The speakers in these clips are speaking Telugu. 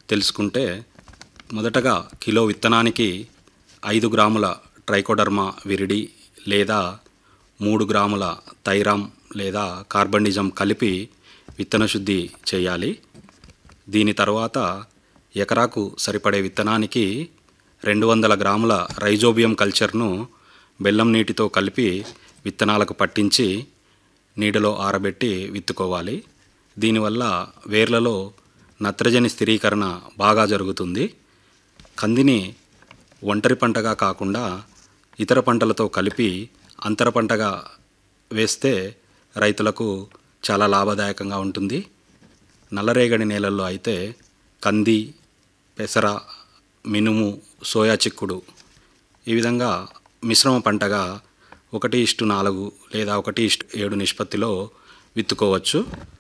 తెలుసుకుంటే మొదటగా కిలో విత్తనానికి ఐదు గ్రాముల ట్రైకోడర్మా విరిడి లేదా మూడు గ్రాముల థైరామ్ లేదా కార్బండిజం కలిపి విత్తన శుద్ధి చేయాలి దీని తర్వాత ఎకరాకు సరిపడే విత్తనానికి రెండు వందల గ్రాముల రైజోబియం కల్చర్ను బెల్లం నీటితో కలిపి విత్తనాలకు పట్టించి నీడలో ఆరబెట్టి విత్తుకోవాలి దీనివల్ల వేర్లలో నత్రజని స్థిరీకరణ బాగా జరుగుతుంది కందిని ఒంటరి పంటగా కాకుండా ఇతర పంటలతో కలిపి అంతర పంటగా వేస్తే రైతులకు చాలా లాభదాయకంగా ఉంటుంది నల్లరేగడి నేలల్లో అయితే కంది పెసర మినుము సోయా చిక్కుడు ఈ విధంగా మిశ్రమ పంటగా ఒకటి ఇష్టు నాలుగు లేదా ఒకటి ఇష్టు ఏడు నిష్పత్తిలో విత్తుకోవచ్చు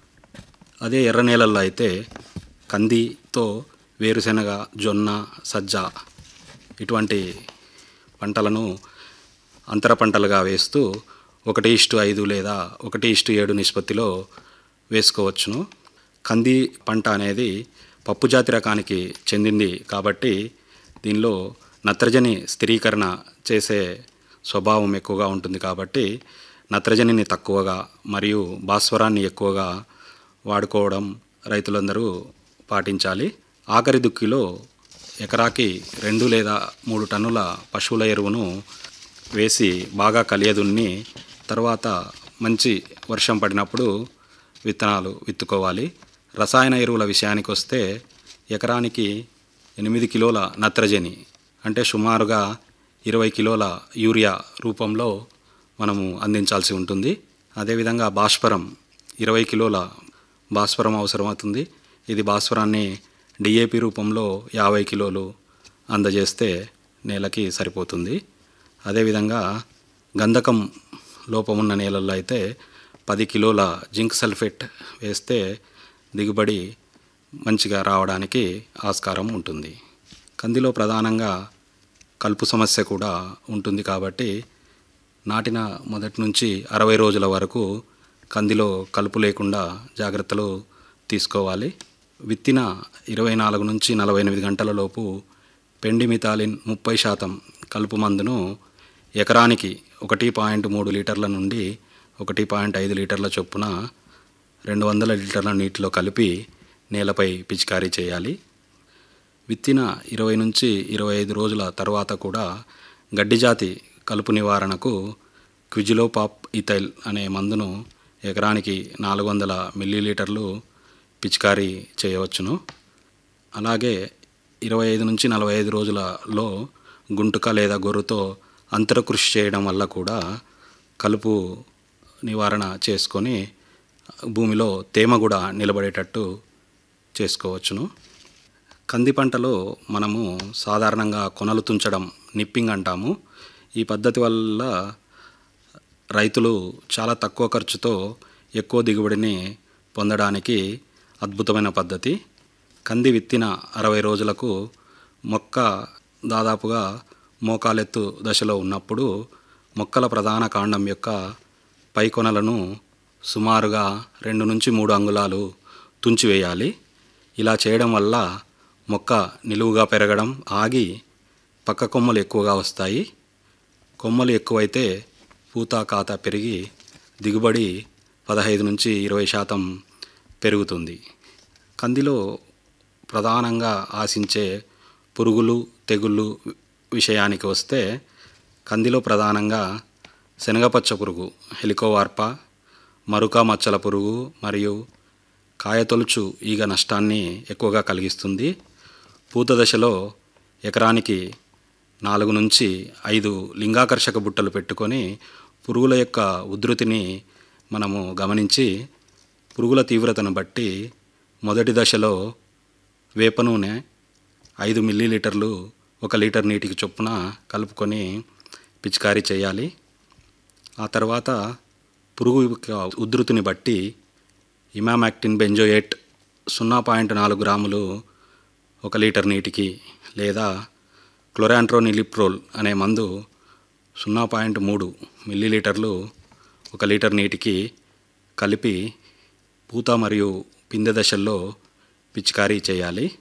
అదే ఎర్ర నేలల్లో అయితే కందితో వేరుశెనగ జొన్న సజ్జ ఇటువంటి పంటలను అంతర పంటలుగా వేస్తూ ఒకటి ఇష్టు ఐదు లేదా ఒకటి ఇష్టు ఏడు నిష్పత్తిలో వేసుకోవచ్చును కంది పంట అనేది పప్పు జాతి రకానికి చెందింది కాబట్టి దీనిలో నత్రజని స్థిరీకరణ చేసే స్వభావం ఎక్కువగా ఉంటుంది కాబట్టి నత్రజనిని తక్కువగా మరియు భాస్వరాన్ని ఎక్కువగా వాడుకోవడం రైతులందరూ పాటించాలి ఆఖరి దుక్కిలో ఎకరాకి రెండు లేదా మూడు టన్నుల పశువుల ఎరువును వేసి బాగా కలియదున్ని తర్వాత మంచి వర్షం పడినప్పుడు విత్తనాలు విత్తుకోవాలి రసాయన ఎరువుల విషయానికి వస్తే ఎకరానికి ఎనిమిది కిలోల నత్రజని అంటే సుమారుగా ఇరవై కిలోల యూరియా రూపంలో మనము అందించాల్సి ఉంటుంది అదేవిధంగా భాస్వరం ఇరవై కిలోల భాస్వరం అవసరమవుతుంది ఇది భాస్వరాన్ని డిఏపి రూపంలో యాభై కిలోలు అందజేస్తే నేలకి సరిపోతుంది అదేవిధంగా గంధకం లోపమున్న నేలల్లో అయితే పది కిలోల జింక్ సల్ఫేట్ వేస్తే దిగుబడి మంచిగా రావడానికి ఆస్కారం ఉంటుంది కందిలో ప్రధానంగా కలుపు సమస్య కూడా ఉంటుంది కాబట్టి నాటిన మొదటి నుంచి అరవై రోజుల వరకు కందిలో కలుపు లేకుండా జాగ్రత్తలు తీసుకోవాలి విత్తిన ఇరవై నాలుగు నుంచి నలభై ఎనిమిది గంటల లోపు పెండిమిథాలిన్ ముప్పై శాతం కలుపు మందును ఎకరానికి ఒకటి పాయింట్ మూడు లీటర్ల నుండి ఒకటి పాయింట్ ఐదు లీటర్ల చొప్పున రెండు వందల లీటర్ల నీటిలో కలిపి నేలపై పిచికారీ చేయాలి విత్తిన ఇరవై నుంచి ఇరవై ఐదు రోజుల తర్వాత కూడా గడ్డి జాతి కలుపు నివారణకు క్విజిలోపాప్ ఇథైల్ అనే మందును ఎకరానికి నాలుగు వందల మిల్లీలీటర్లు పిచికారీ చేయవచ్చును అలాగే ఇరవై ఐదు నుంచి నలభై ఐదు రోజులలో గుంటుక లేదా గొర్రుతో అంతర కృషి చేయడం వల్ల కూడా కలుపు నివారణ చేసుకొని భూమిలో తేమ కూడా నిలబడేటట్టు చేసుకోవచ్చును కంది పంటలో మనము సాధారణంగా కొనలు తుంచడం నిప్పింగ్ అంటాము ఈ పద్ధతి వల్ల రైతులు చాలా తక్కువ ఖర్చుతో ఎక్కువ దిగుబడిని పొందడానికి అద్భుతమైన పద్ధతి కంది విత్తిన అరవై రోజులకు మొక్క దాదాపుగా మోకాలెత్తు దశలో ఉన్నప్పుడు మొక్కల ప్రధాన కాండం యొక్క పై కొనలను సుమారుగా రెండు నుంచి మూడు అంగుళాలు తుంచివేయాలి ఇలా చేయడం వల్ల మొక్క నిలువుగా పెరగడం ఆగి పక్క కొమ్మలు ఎక్కువగా వస్తాయి కొమ్మలు ఎక్కువైతే పూత కాత పెరిగి దిగుబడి పదహైదు నుంచి ఇరవై శాతం పెరుగుతుంది కందిలో ప్రధానంగా ఆశించే పురుగులు తెగుళ్ళు విషయానికి వస్తే కందిలో ప్రధానంగా శనగపచ్చ పురుగు హెలికోవార్ప మరుక మచ్చల పురుగు మరియు కాయతొలుచు ఈగ నష్టాన్ని ఎక్కువగా కలిగిస్తుంది పూత దశలో ఎకరానికి నాలుగు నుంచి ఐదు లింగాకర్షక బుట్టలు పెట్టుకొని పురుగుల యొక్క ఉధృతిని మనము గమనించి పురుగుల తీవ్రతను బట్టి మొదటి దశలో వేప నూనె ఐదు మిల్లీలీటర్లు ఒక లీటర్ నీటికి చొప్పున కలుపుకొని పిచికారీ చేయాలి ఆ తర్వాత పురుగు యొక్క ఉధృతిని బట్టి ఇమామాక్టిన్ బెంజోయేట్ సున్నా పాయింట్ నాలుగు గ్రాములు ఒక లీటర్ నీటికి లేదా క్లోరాంట్రోనిలిప్రోల్ అనే మందు సున్నా పాయింట్ మూడు మిల్లీలీటర్లు ఒక లీటర్ నీటికి కలిపి పూత మరియు పిందె దశల్లో పిచికారీ చేయాలి